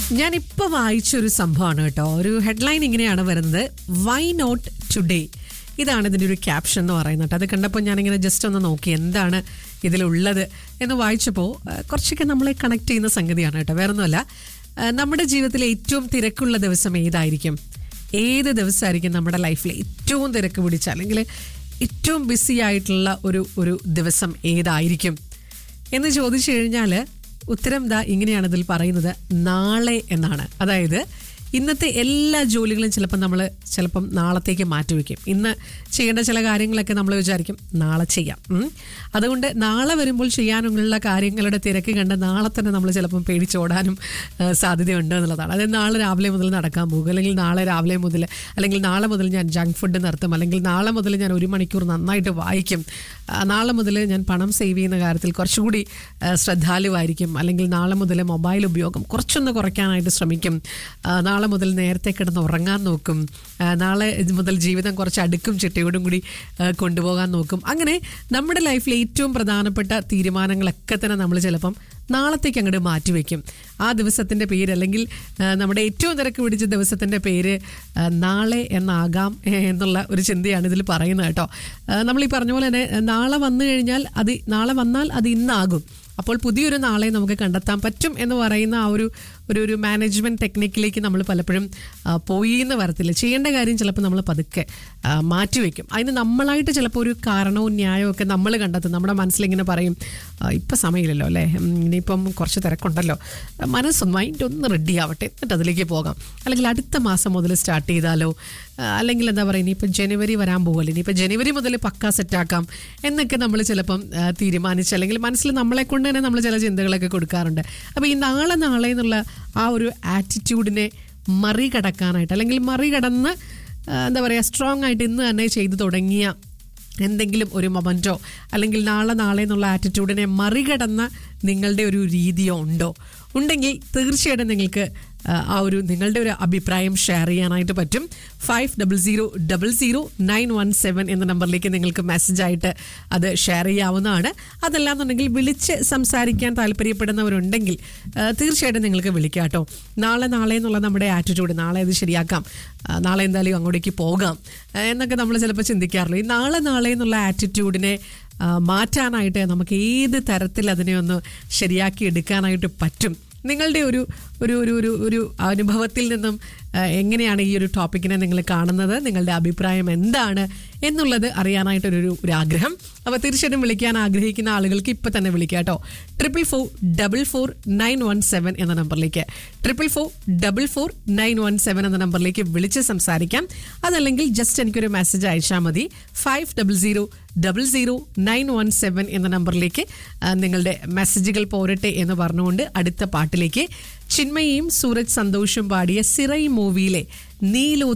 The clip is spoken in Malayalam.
ഞാനിപ്പോ വായിച്ചൊരു സംഭവമാണ് കേട്ടോ ഒരു ഹെഡ്ലൈൻ ഇങ്ങനെയാണ് വരുന്നത് വൈ നോട്ട് ടുഡേ ഇതാണ് ഇതിൻ്റെ ഒരു ക്യാപ്ഷൻ എന്ന് പറയുന്നത് കേട്ടോ. അത് കണ്ടപ്പോൾ ഞാനിങ്ങനെ ജസ്റ്റ് ഒന്ന് നോക്കി എന്താണ് ഇതിലുള്ളത് എന്ന് വായിച്ചപ്പോൾ ആ, കുറച്ചൊക്കെ നമ്മളെ കണക്ട് ചെയ്യുന്ന സംഗതിയാണ് കേട്ടോ വേറെ ഒന്നുമല്ല ആ, നമ്മുടെ ജീവിതത്തിലെ ഏറ്റവും തിരക്കുള്ള ദിവസം ഏതായിരിക്കും ഏത് ദിവസമായിരിക്കും നമ്മുടെ ലൈഫിൽ ഏറ്റവും തിരക്ക് പിടിച്ച അല്ലെങ്കിൽ ഏറ്റവും ബിസി ആയിട്ടുള്ള ഒരു ഒരു ദിവസം ഏതായിരിക്കും എന്ന് ചോദിച്ചു കഴിഞ്ഞാൽ ഉത്തരം ദാ ഇങ്ങനെയാണ് ഇതിൽ പറയുന്നത് നാളെ എന്നാണ് അതായത് ഇന്നത്തെ എല്ലാ ജോലികളും ചിലപ്പം നമ്മൾ ചിലപ്പം നാളത്തേക്ക് മാറ്റിവെക്കും ഇന്ന് ചെയ്യേണ്ട ചില കാര്യങ്ങളൊക്കെ നമ്മൾ വിചാരിക്കും നാളെ ചെയ്യാം ഉം. അതുകൊണ്ട് നാളെ വരുമ്പോൾ ചെയ്യാനുള്ള കാര്യങ്ങളുടെ തിരക്ക് കണ്ട് നാളെ തന്നെ നമ്മൾ ചിലപ്പം പേടിച്ചോടാനും ആ, സാധ്യതയുണ്ട് എന്നുള്ളതാണ് അതായത് നാളെ രാവിലെ മുതൽ നടക്കാൻ പോകും അല്ലെങ്കിൽ നാളെ രാവിലെ മുതൽ അല്ലെങ്കിൽ നാളെ മുതൽ ഞാൻ ജങ്ക് ഫുഡ് നിർത്തും അല്ലെങ്കിൽ നാളെ മുതൽ ഞാൻ ഒരു മണിക്കൂർ നന്നായിട്ട് വായിക്കും ആ, നാളെ മുതൽ ഞാൻ പണം സേവ് ചെയ്യുന്ന കാര്യത്തിൽ കുറച്ചുകൂടി ആ, ശ്രദ്ധാലുവായിരിക്കും അല്ലെങ്കിൽ നാളെ മുതൽ മൊബൈൽ ഉപയോഗം കുറച്ചൊന്ന് കുറയ്ക്കാനായിട്ട് ശ്രമിക്കും ആ, നാളെ മുതൽ നേരത്തെ കിടന്ന് ഉറങ്ങാൻ നോക്കും ആ, നാളെ മുതൽ ജീവിതം കുറച്ച് അടുക്കും ചിട്ടയോടും കൂടി ആ, കൊണ്ടുപോകാൻ നോക്കും അങ്ങനെ നമ്മുടെ ലൈഫിൽ ഏറ്റവും പ്രധാനപ്പെട്ട തീരുമാനങ്ങളൊക്കെ തന്നെ നമ്മൾ ചിലപ്പം നാളത്തേക്ക് അങ്ങോട്ട് മാറ്റിവെക്കും ആ ദിവസത്തിൻ്റെ പേര് അല്ലെങ്കിൽ ആ, നമ്മുടെ ഏറ്റവും തിരക്ക് പിടിച്ച ദിവസത്തിൻ്റെ പേര് ആ, നാളെ എന്നാകാം ഏ, എന്നുള്ള ഒരു ചിന്തയാണ് ഇതിൽ പറയുന്നത് കേട്ടോ ആ, നമ്മൾ ഈ പറഞ്ഞ പോലെ തന്നെ ആ, നാളെ വന്നു കഴിഞ്ഞാൽ അത് നാളെ വന്നാൽ അത് ഇന്നാകും അപ്പോൾ പുതിയൊരു നാളെ നമുക്ക് കണ്ടെത്താൻ പറ്റും എന്ന് പറയുന്ന ആ ഒരു ഒരു ഒരു മാനേജ്മെന്റ് ടെക്നിക്കിലേക്ക് നമ്മൾ പലപ്പോഴും ആ, പോയി എന്ന് വരത്തില്ല ചെയ്യേണ്ട കാര്യം ചിലപ്പോൾ നമ്മൾ പതുക്കെ ആ, മാറ്റിവെക്കും അതിന് നമ്മളായിട്ട് ചിലപ്പോൾ ഒരു കാരണവും ന്യായവും ഒക്കെ നമ്മൾ കണ്ടെത്തും നമ്മുടെ മനസ്സിലിങ്ങനെ പറയും ആ, ഇപ്പം സമയമില്ലല്ലോ അല്ലേ ഉം, ഇനിയിപ്പം കുറച്ച് തിരക്കുണ്ടല്ലോ മനസ്സൊന്ന് മൈൻഡ് ഒന്ന് റെഡി ആവട്ടെ എന്നിട്ട് അതിലേക്ക് പോകാം അല്ലെങ്കിൽ അടുത്ത മാസം മുതൽ സ്റ്റാർട്ട് ചെയ്താലോ ആ, അല്ലെങ്കിൽ എന്താ പറയുക ഇനിയിപ്പോൾ ജനുവരി വരാൻ പോകുമല്ലോ ഇനിയിപ്പോൾ ജനുവരി മുതൽ പക്ക സെറ്റാക്കാം എന്നൊക്കെ നമ്മൾ ചിലപ്പം ആ, തീരുമാനിച്ച് അല്ലെങ്കിൽ മനസ്സിൽ നമ്മളെ കൊണ്ട് തന്നെ നമ്മൾ ചില ചിന്തകളൊക്കെ കൊടുക്കാറുണ്ട് അപ്പോൾ ഈ നാളെ നാളെ എന്നുള്ള ആ ഒരു ആറ്റിറ്റ്യൂഡിനെ മറികടക്കാനായിട്ട് അല്ലെങ്കിൽ മറികടന്ന് ആ, എന്താ പറയുക സ്ട്രോങ് ആയിട്ട് ഇന്ന് തന്നെ ചെയ്തു തുടങ്ങിയ എന്തെങ്കിലും ഒരു മൊമെൻറ്റോ അല്ലെങ്കിൽ നാളെ നാളെ എന്നുള്ള ആറ്റിറ്റ്യൂഡിനെ മറികടന്ന നിങ്ങളുടെ ഒരു രീതിയോ ഉണ്ടോ ഉണ്ടെങ്കിൽ തീർച്ചയായിട്ടും നിങ്ങൾക്ക് ആ, ആ ഒരു നിങ്ങളുടെ ഒരു അഭിപ്രായം ഷെയർ ചെയ്യാനായിട്ട് പറ്റും five double zero double zero nine one seven എന്ന നമ്പറിലേക്ക് നിങ്ങൾക്ക് മെസ്സേജായിട്ട് അത് ഷെയർ ചെയ്യാവുന്നതാണ് അതല്ലാന്നുണ്ടെങ്കിൽ വിളിച്ച് സംസാരിക്കാൻ താല്പര്യപ്പെടുന്നവരുണ്ടെങ്കിൽ ആ, തീർച്ചയായിട്ടും നിങ്ങൾക്ക് വിളിക്കാം കേട്ടോ നാളെ നാളെ എന്നുള്ള നമ്മുടെ ആറ്റിറ്റ്യൂഡ് നാളെ അത് ശരിയാക്കാം ആ, നാളെ എന്തായാലും അങ്ങോട്ടേക്ക് പോകാം ആ, എന്നൊക്കെ നമ്മൾ ചിലപ്പോൾ ചിന്തിക്കാറില്ല ഈ നാളെ നാളെ എന്നുള്ള ആറ്റിറ്റ്യൂഡിനെ ആ, മാറ്റാനായിട്ട് നമുക്ക് ഏത് തരത്തിൽ അതിനെ ഒന്ന് ശരിയാക്കി എടുക്കാനായിട്ട് പറ്റും നിങ്ങളുടെ ഒരു ഒരു ഒരു ഒരു ഒരു അനുഭവത്തിൽ നിന്നും ആ, എങ്ങനെയാണ് ഈ ഒരു ടോപ്പിക്കിനെ നിങ്ങൾ കാണുന്നത് നിങ്ങളുടെ അഭിപ്രായം എന്താണ് എന്നുള്ളത് അറിയാനായിട്ടൊരു ഒരു ആഗ്രഹം അപ്പോൾ തീർച്ചയായിട്ടും വിളിക്കാൻ ആഗ്രഹിക്കുന്ന ആളുകൾക്ക് ഇപ്പം തന്നെ വിളിക്കാം കേട്ടോ triple four double four nine one seven എന്ന നമ്പറിലേക്ക് triple four double four nine one seven എന്ന നമ്പറിലേക്ക് വിളിച്ച് സംസാരിക്കാം അതല്ലെങ്കിൽ ജസ്റ്റ് എനിക്കൊരു മെസ്സേജ് അയച്ചാൽ മതി five double zero double zero nine one seven എന്ന നമ്പറിലേക്ക് ആ, നിങ്ങളുടെ മെസ്സേജുകൾ പോരട്ടെ എന്ന് പറഞ്ഞുകൊണ്ട് അടുത്ത പാട്ടിലേക്ക് ചിന്മയും സൂരജ് സന്തോഷും പാടിയ സിറൈ മൂവിയിലെ നീലോ